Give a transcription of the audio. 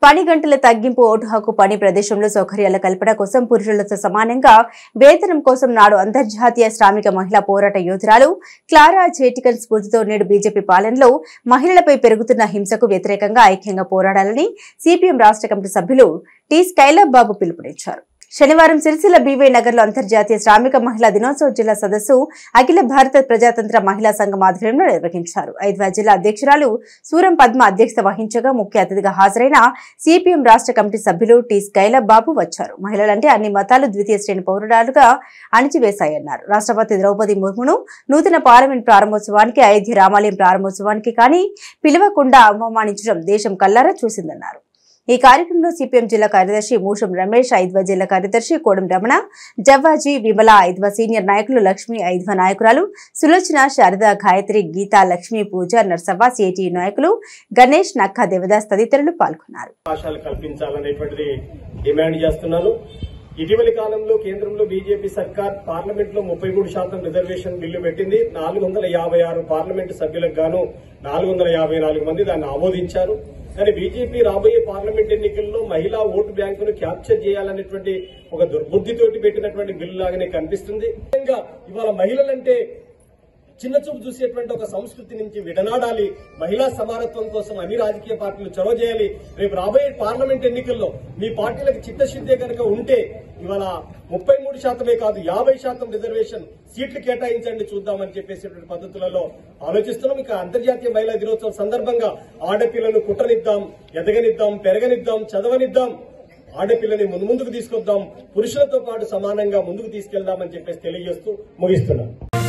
పని గంటల తగ్గింపు ఓటు హక్కు పని ప్రదేశంలో సౌకర్యాల కల్పన కోసం పురుషులతో సమానంగా వేతనం కోసం నాడు అంతర్జాతీయ శ్రామిక మహిళా పోరాట యోధురాలు క్లారా చేటికల్ స్ఫూర్తితో నేడు బీజేపీ పాలనలో మహిళలపై పెరుగుతున్న హింసకు వ్యతిరేకంగా ఐక్యంగా పోరాడాలని సిపిఎం రాష్ట్ర కమిటీ సభ్యులు టి స్కైలబ్ బాబు పిలుపునిచ్చారు శనివారం సిరిసిల్ల బీవై నగర్లో అంతర్జాతీయ శ్రామిక మహిళా దినోత్సవ జిల్లా సదస్సు అఖిల భారత ప్రజాతంత్ర మహిళా సంఘం ఆధ్వర్యంలో నిర్వహించారు ఐద్వా జిల్లా అధ్యక్షురాలు సూరం పద్మ అధ్యక్షత వహించగా ముఖ్య అతిథిగా హాజరైన సిపిఎం రాష్ట్ర కమిటీ సభ్యులు టి స్కైలబ్ బాబు వచ్చారు మహిళలంటే అన్ని మతాలు ద్వితీయ శ్రేణి పౌరురాలుగా అణిచివేశాయన్నారు రాష్ట్రపతి ద్రౌపది ముర్మును నూతన పార్లమెంట్ ప్రారంభోత్సవానికి అయోధ్య రామాలయం ప్రారంభోత్సవానికి కానీ పిలవకుండా అవమానించడం దేశం కల్లారా చూసిందన్నారు ఈ కార్యక్రమంలో సిపిఎం జిల్లా కార్యదర్శి మూషం రమేష్ ఐద్వా జిల్లా కార్యదర్శి కోడం రమణ జవ్వాజీ విమల ఐద్వా సీనియర్ నాయకులు లక్ష్మి ఐద్వా నాయకురాలు సులోచన శారద గాయత్రి గీతా లక్ష్మి పూజ నర్సవ్వ సిఐటి నాయకులు గణేష్ నక్కా దేవదాస్ తదితరులు పాల్గొన్నారు అవకాశాలు కల్పించాలనేటువంటిది డిమాండ్ చేస్తున్నాను ఇటీవలి కాలంలో కేంద్రంలో బీజేపీ సర్కార్ పార్లమెంట్ లో ముప్పై మూడు శాతం రిజర్వేషన్ బిల్లు పెట్టింది నాలుగు వందల యాభై ఆరు పార్లమెంటు సభ్యులకు గాను నాలుగు వందల యాభై నాలుగు మంది దాన్ని ఆమోదించారు కానీ బీజేపీ రాబోయే పార్లమెంట్ ఎన్నికల్లో మహిళా ఓటు బ్యాంకును క్యాప్చర్ చేయాలనేటువంటి ఒక దుర్బుద్ధితోటి పెట్టినటువంటి బిల్లు లాగానే కనిపిస్తుంది ముఖ్యంగా ఇవాళ మహిళలంటే చిన్న చూపు చూసేటువంటి ఒక సంస్కృతి నుంచి విడనాడాలి మహిళా సమానత్వం కోసం అన్ని రాజకీయ పార్టీలు చొరవ చేయాలి రేపు రాబోయే పార్లమెంట్ ఎన్నికల్లో మీ పార్టీలకు చిత్తశుద్ధి కనుక ఉంటే ఇవాళ ముప్పై మూడు శాతమే కాదు యాభై శాతం రిజర్వేషన్ సీట్లు కేటాయించండి చూద్దామని చెప్పేసేటువంటి పద్ధతులలో ఆలోచిస్తున్నాం ఇక అంతర్జాతీయ మహిళా దినోత్సవం సందర్భంగా ఆడపిల్లను కుట్టనిద్దాం ఎదగనిద్దాం పెరగనిద్దాం చదవనిద్దాం ఆడపిల్లని ముందు ముందుకు తీసుకొద్దాం పురుషులతో పాటు సమానంగా ముందుకు తీసుకెళ్దామని చెప్పేసి తెలియజేస్తూ ముగిస్తున్నాం